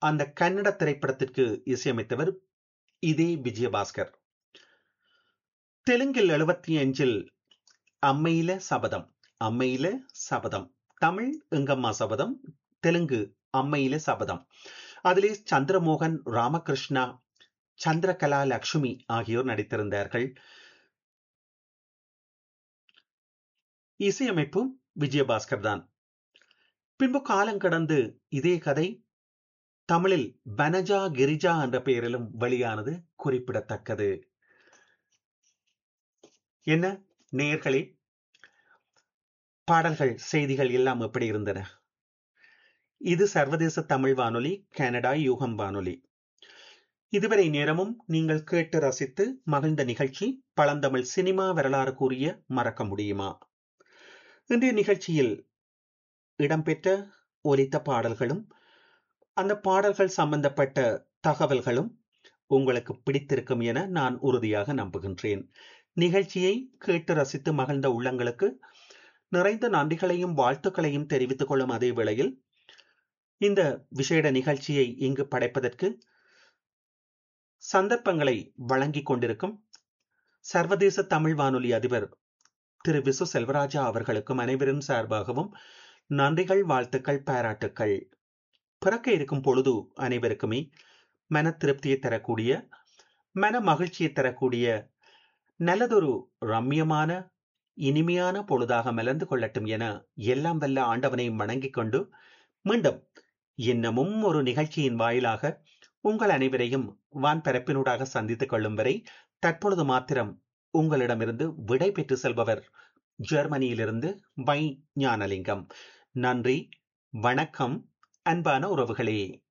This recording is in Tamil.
அந்த கன்னட திரைப்படத்திற்கு இசையமைத்தவர் இதே விஜயபாஸ்கர் தெலுங்கில் எழுபத்தி அஞ்சில் அம்மையில சபதம் அம்மையில சபதம் தமிழ் எங்கம்மா சபதம் தெலுங்கு அம்மையில சபதம் அதிலே சந்திரமோகன் ராமகிருஷ்ணா சந்திரகலா லக்ஷ்மி ஆகியோர் நடித்திருந்தார்கள் இசையமைப்பும் விஜயபாஸ்கர் தான் பின்பு காலம் கடந்து இதே கதை தமிழில் பனஜா கிரிஜா என்ற பெயரிலும் வெளியானது குறிப்பிடத்தக்கது என்ன நேர்களே பாடல்கள் செய்திகள் எல்லாம் எப்படி இருந்தன இது சர்வதேச தமிழ் வானொலி கனடா யூகம் வானொலி இதுவரை நேரமும் நீங்கள் கேட்டு ரசித்து மகிழ்ந்த நிகழ்ச்சி பழந்தமிழ் சினிமா வரலாறு கூறிய மறக்க முடியுமா இன்றைய நிகழ்ச்சியில் இடம்பெற்ற ஒலித்த பாடல்களும் அந்த பாடல்கள் சம்பந்தப்பட்ட தகவல்களும் உங்களுக்கு பிடித்திருக்கும் என நான் உறுதியாக நம்புகின்றேன் நிகழ்ச்சியை கேட்டு ரசித்து மகிழ்ந்த உள்ளங்களுக்கு நிறைந்த நன்றிகளையும் வாழ்த்துக்களையும் தெரிவித்துக் கொள்ளும் அதே வேளையில் இந்த விசேட நிகழ்ச்சியை இங்கு படைப்பதற்கு சந்தர்ப்பங்களை வழங்கிக் கொண்டிருக்கும் சர்வதேச தமிழ் வானொலி அதிபர் திரு விசு செல்வராஜா அவர்களுக்கும் அனைவரும் சார்பாகவும் நன்றிகள் வாழ்த்துக்கள் பாராட்டுக்கள் பிறக்க இருக்கும் பொழுது அனைவருக்குமே மன திருப்தியை தரக்கூடிய மன மகிழ்ச்சியை தரக்கூடிய நல்லதொரு ரம்யமான இனிமையான பொழுதாக மலர்ந்து கொள்ளட்டும் என எல்லாம் வல்ல ஆண்டவனையும் வணங்கிக் கொண்டு மீண்டும் இன்னமும் ஒரு நிகழ்ச்சியின் வாயிலாக உங்கள் அனைவரையும் வான் பரப்பினூடாக சந்தித்துக் கொள்ளும் வரை தற்பொழுது மாத்திரம் உங்களிடமிருந்து விடை பெற்று செல்பவர் ஜெர்மனியிலிருந்து வை ஞானலிங்கம் நன்றி வணக்கம் அன்பான உறவுகளே